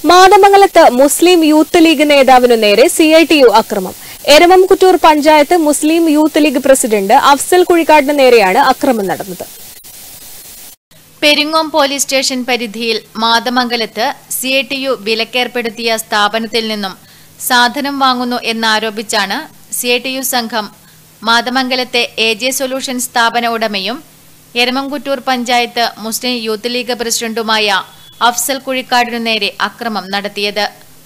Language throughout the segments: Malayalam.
മാതമംഗലത്ത് മുസ്ലിം യൂത്ത് ലീഗ് നേതാവിനു നേരെ സി ഐ ടി യു അക്രമം എരമംകുറ്റൂർ പഞ്ചായത്ത് മുസ്ലിം യൂത്ത് ലീഗ് പ്രസിഡന്റ് അഫ്സൽ കുഴിക്കാടിന് നേരെയാണ് അക്രമം നടന്നത് പെരിങ്ങോം പോലീസ് സ്റ്റേഷൻ പരിധിയിൽ മാതമംഗലത്ത് സി ഐ ടി യു വിലക്കേർപ്പെടുത്തിയ സ്ഥാപനത്തിൽ നിന്നും സാധനം വാങ്ങുന്നു എന്നാരോപിച്ചാണ് സി ഐ ടി യു സംഘം മാതമംഗലത്തെ എ ജെ സൊല്യൂഷൻ സ്ഥാപന ഉടമയും എരമംകുറ്റൂർ പഞ്ചായത്ത് മുസ്ലിം യൂത്ത് ലീഗ് പ്രസിഡന്റുമായ അഫ്സൽ കുഴിക്കാടിനു നേരെ അക്രമം നടത്തിയത്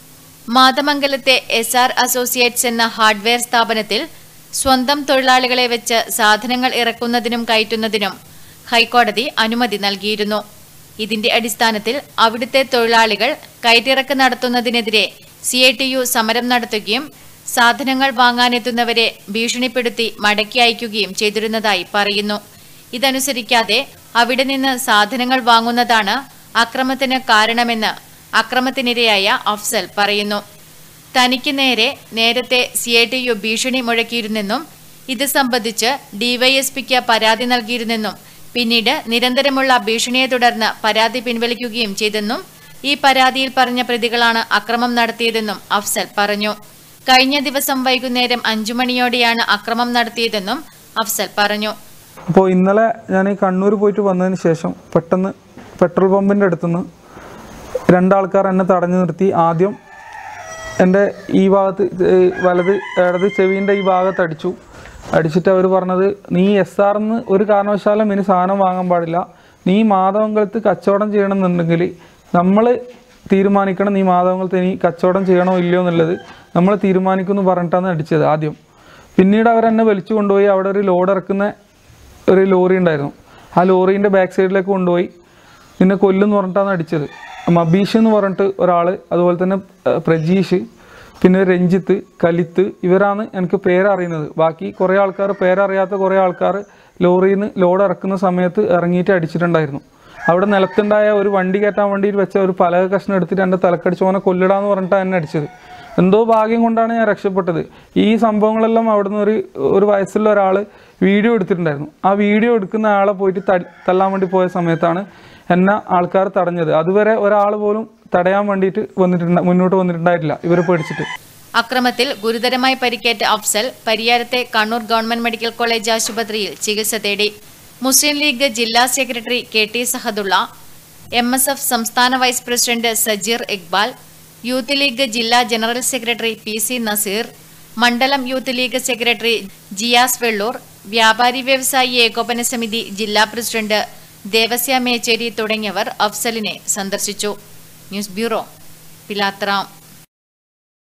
മാതമംഗലത്തെ എസ് ആർ അസോസിയേറ്റ്സ് എന്ന ഹാർഡ്വെയർ സ്ഥാപനത്തിൽ സ്വന്തം തൊഴിലാളികളെ വെച്ച് സാധനങ്ങൾ ഇറക്കുന്നതിനും കയറ്റുന്നതിനും ഹൈക്കോടതി അനുമതി നൽകിയിരുന്നു ഇതിന്റെ അടിസ്ഥാനത്തിൽ അവിടുത്തെ തൊഴിലാളികൾ കയറ്റിറക്ക് നടത്തുന്നതിനെതിരെ സി ഐ ടി യു സമരം നടത്തുകയും സാധനങ്ങൾ വാങ്ങാനെത്തുന്നവരെ ഭീഷണിപ്പെടുത്തി മടക്കി അയക്കുകയും ചെയ്തിരുന്നതായി പറയുന്നു ഇതനുസരിക്കാതെ അവിടെ നിന്ന് സാധനങ്ങൾ വാങ്ങുന്നതാണ് അക്രമത്തിന് കാരണമെന്ന് അക്രമത്തിനിരയായ അഫ്സൽ പറയുന്നു തനിക്ക് നേരെ നേരത്തെ സി ഐ ടി യു ഭീഷണി മുഴക്കിയിരുന്നെന്നും ഇത് സംബന്ധിച്ച് ഡിവൈഎസ്പിക്ക് പരാതി നൽകിയിരുന്നെന്നും പിന്നീട് നിരന്തരമുള്ള ഭീഷണിയെ തുടർന്ന് പരാതി പിൻവലിക്കുകയും ചെയ്തെന്നും ഈ പരാതിയിൽ പറഞ്ഞ പ്രതികളാണ് അക്രമം നടത്തിയതെന്നും അഫ്സൽ പറഞ്ഞു കഴിഞ്ഞ ദിവസം വൈകുന്നേരം അഞ്ചു മണിയോടെയാണ് അക്രമം നടത്തിയതെന്നും അഫ്സൽ പറഞ്ഞു അപ്പോൾ ഇന്നലെ ഞാൻ ഈ കണ്ണൂർ പോയിട്ട് വന്നതിന് ശേഷം പെട്ടെന്ന് പെട്രോൾ പമ്പിൻ്റെ അടുത്തുനിന്ന് രണ്ടാൾക്കാർ എന്നെ തടഞ്ഞു നിർത്തി ആദ്യം എൻ്റെ ഈ ഭാഗത്ത് ഏ, വലത് ഇടത് ചെവിൻ്റെ ഈ ഭാഗത്ത് അടിച്ചു അടിച്ചിട്ട് അവർ പറഞ്ഞത് നീ എസ് ആർന്ന് ഒരു കാരണവശാലും ഇനി സാധനം വാങ്ങാൻ പാടില്ല നീ മാധവങ്കലത്ത് കച്ചവടം ചെയ്യണമെന്നുണ്ടെങ്കിൽ നമ്മൾ തീരുമാനിക്കണം നീ മാധവങ്കലത്ത് ഇനി കച്ചവടം ചെയ്യണോ ഇല്ലയോ എന്നുള്ളത് നമ്മൾ തീരുമാനിക്കുമെന്ന് പറഞ്ഞിട്ടാണ് അടിച്ചത് ആദ്യം പിന്നീട് അവർ എന്നെ വലിച്ചു കൊണ്ടുപോയി അവിടെ ഒരു ലോഡ് ഇറക്കുന്ന ഒരു ലോറി ഉണ്ടായിരുന്നു ആ ലോറീൻ്റെ ബാക്ക് സൈഡിലേക്ക് കൊണ്ടുപോയി നിന്നെ കൊല്ലുമെന്ന് പറഞ്ഞിട്ടാണ് അടിച്ചത് മബീഷ് എന്ന് പറഞ്ഞിട്ട് ഒരാൾ അതുപോലെ തന്നെ ഏഹ്, പ്രജീഷ് പിന്നെ രഞ്ജിത്ത് കലിത്ത് ഇവരാണ് എനിക്ക് പേരറിയുന്നത് ബാക്കി കുറേ ആൾക്കാർ പേരറിയാത്ത കുറേ ആൾക്കാർ ലോറിയിൽ നിന്ന് ലോഡ് ഇറക്കുന്ന സമയത്ത് ഇറങ്ങിയിട്ട് അടിച്ചിട്ടുണ്ടായിരുന്നു അവിടെ നിലത്തുണ്ടായ ഒരു വണ്ടി കയറ്റാൻ വേണ്ടിയിട്ട് വെച്ച ഒരു പലക കഷ്ണം എടുത്തിട്ട് എൻ്റെ തലക്കടിച്ച് ഓനെ കൊല്ലിടാന്ന് പറഞ്ഞിട്ടാണ് എന്നെ അടിച്ചത് എന്തോ ഭാഗ്യം കൊണ്ടാണ് ഞാൻ രക്ഷപ്പെട്ടത് ഈ സംഭവങ്ങളെല്ലാം അവിടുന്ന് ഒരു ഒരു വയസ്സുള്ള ഒരാൾ വീഡിയോ എടുത്തിട്ടുണ്ടായിരുന്നു ആ വീഡിയോ എടുക്കുന്ന ആളെ പോയിട്ട് തടി- തല്ലാൻ വേണ്ടി പോയ സമയത്താണ് എന്നെ ആൾക്കാർ തടഞ്ഞത് അതുവരെ ഒരാൾ പോലും തടയാൻ വേണ്ടിയിട്ട് വന്നിട്ടുണ്ട് മുന്നോട്ട് വന്നിട്ടുണ്ടായിട്ടില്ല ഇവരെ പേടിച്ചിട്ട് അക്രമത്തിൽ ഗുരുതരമായി പരിക്കേറ്റ അഫ്സൽ പരിയാരത്തെ കണ്ണൂർ ഗവൺമെന്റ് മെഡിക്കൽ കോളേജ് ആശുപത്രിയിൽ ചികിത്സ തേടി മുസ്ലിം ലീഗ് ജില്ലാ secretary K T Sahadulla M S F സംസ്ഥാന വൈസ് പ്രസിഡന്റ് സജീർ ഇക്ബാൽ യൂത്ത് ലീഗ് ജില്ലാ general secretary P C Naseer മണ്ഡലം യൂത്ത് ലീഗ് സെക്രട്ടറി ജിയാസ് വെള്ളൂർ വ്യാപാരി വ്യവസായി ഏകോപന സമിതി ജില്ലാ പ്രസിഡന്റ് ദേവസ്യ മേച്ചേരി തുടങ്ങിയവർ അഫ്സലിനെ സന്ദർശിച്ചു ന്യൂസ് ബ്യൂറോ പിലാത്രാം